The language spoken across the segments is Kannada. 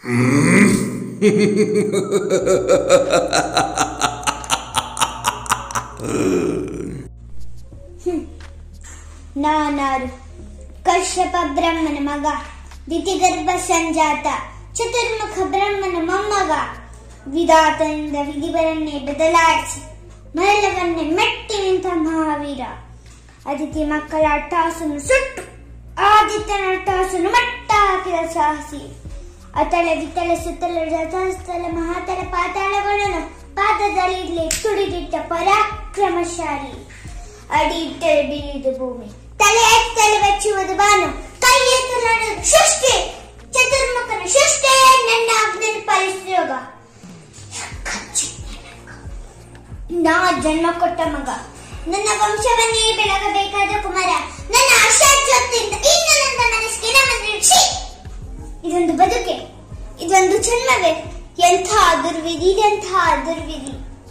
ನಾನಾರು ಕಶ್ಯಪ ಬ್ರಹ್ಮನ ಮಗ ದಿತಿಗರ್ಭ ಸಂಜಾತ ಚತುರ್ಮುಖ ಬ್ರಹ್ಮನ ಮೊಮ್ಮಗ ವಿಧಾತನಿಂದ ವಿಧಿವರನ್ನೇ ಬದಲಾಯಿಸಿ ಮರಳವನ್ನೇ ಮೆಟ್ಟಿ ನಿಂತ ಮಹಾವೀರ ಅದಿತಿ ಮಕ್ಕಳ ಅಟ್ಟಾಸನ್ನು ಸುಟ್ಟು ಆದಿತ್ಯನ ಅಟ್ಟಾಸನ್ನು ಮಟ್ಟ ಹಾಕಿದ ಸಾಹಸಿ ಅತಳ ವಿತಳ ಸುತ್ತಲ ರಥಸ್ಥಲ ಮಹಾತಳ ಪಾತಾಳಗಳನ್ನು ಪಾದದಲ್ಲಿ ತುಡಿದಿಟ್ಟ ಪರಾಕ್ರಮಶಾಲಿ ಅಡಿ ಇಟ್ಟರೆ ಬೀಳಿದು ಭೂಮಿ ತಲೆ ಎತ್ತಲು ಬೆಚ್ಚುವುದು ಬಾನು ಕೈ ಎತ್ತು ನಡೆದು ಸೃಷ್ಟಿ ಚತುರ್ಮುಖನ ಸೃಷ್ಟಿ ನನ್ನ ಆಜ್ಞೆಯನ್ನು ಪಾಲಿಸಿದಾಗ ನಾ ಜನ್ಮ ಕೊಟ್ಟ ಮಗ ನನ್ನ ವಂಶವನ್ನೇ ಬೆಳಗಬೇಕಾದ ಕುಮಾರ ನನ್ನ ಆಶಾಜ್ಯೋತಿಯಿಂದ ಇನ್ನು ನನ್ನ ಮನಸ್ಸಿಗೆ ನಮ್ಮ ಛೀ! ಇದೊಂದು ಬದುಕೆ ಇದೊಂದು ಜನ್ಮವೇ ಎಂಥ ದುರ್ವಿಧಿ ಎಂಥ ದುರ್ವಿಧಿ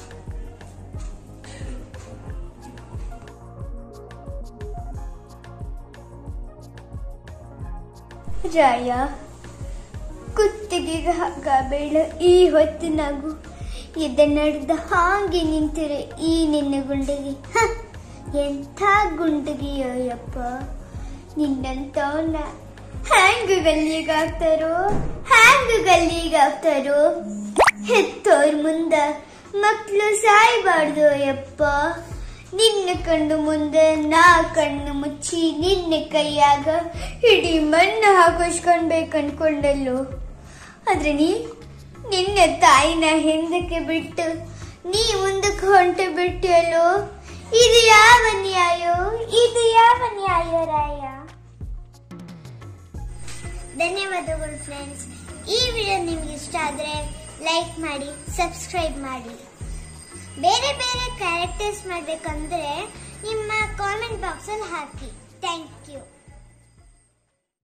ರಾಯ ಕುತ್ತಿಗೆಗೆ ಹಗ್ಗ ಬೇಡ ಈ ಹೊತ್ತಿನಾಗು ಎದೆ ನಡೆದ ಹಾಗೆ ನಿಂತಿರೆ ಈ ನಿನ್ನ ಗುಂಡಿಗೆ ಹ, ಎಂಥ ಗುಂಡಿಗೆಯೋ ಯಪ್ಪ ನಿನ್ನಂತವನ್ನ ಹ್ಯಾಂಗ ಗಲ್ಲಿಗಾಗ್ತಾರೋ ಹ್ಯಾಂಗ ಗಲ್ಲಿಗಾಗ್ತಾರೋ ಹೆತ್ತೋರ್ ಮುಂದ ಮಕ್ಕಳು ಸಾಯ್ಬಾರ್ದು ಯಪ್ಪ ನಿನ್ನ ಕಣ್ಣು ಮುಂದೆ ನಾ ಕಣ್ಣು ಮುಚ್ಚಿ ನಿನ್ನ ಕೈಯಾಗ ಇಡೀ ಮಣ್ಣು ಹಾಕಿಸ್ಕೊಳ್ಬೇಕನ್ಕೊಂಡಲ್ಲೋ ಆದ್ರೆ ನೀ ನಿನ್ನ ತಾಯಿನ ಹಿಂದಕ್ಕೆ ಬಿಟ್ಟು ನೀ ಮುಂದಕ್ಕೆ ಹೊಂಟು ಬಿಟ್ಟಿಯಲ್ಲೋ ಇದು ಯಾವ ನ್ಯಾಯ ಇದು ಯಾವ ನ್ಯಾಯ ರಾಯ ಧನ್ಯವಾದಗಳು ಫ್ರೆಂಡ್ಸ್ ಈ ವಿಡಿಯೋ ನಿಮ್ಗೆ ಇಷ್ಟ ಆದರೆ ಲೈಕ್ ಮಾಡಿ ಸಬ್ಸ್ಕ್ರೈಬ್ ಮಾಡಿ ಬೇರೆ ಬೇರೆ ಕ್ಯಾರೆಕ್ಟರ್ಸ್ ಮಾಡಬೇಕಂದ್ರೆ ನಿಮ್ಮ ಕಾಮೆಂಟ್ ಬಾಕ್ಸಲ್ಲಿ ಹಾಕಿ ಥ್ಯಾಂಕ್ ಯು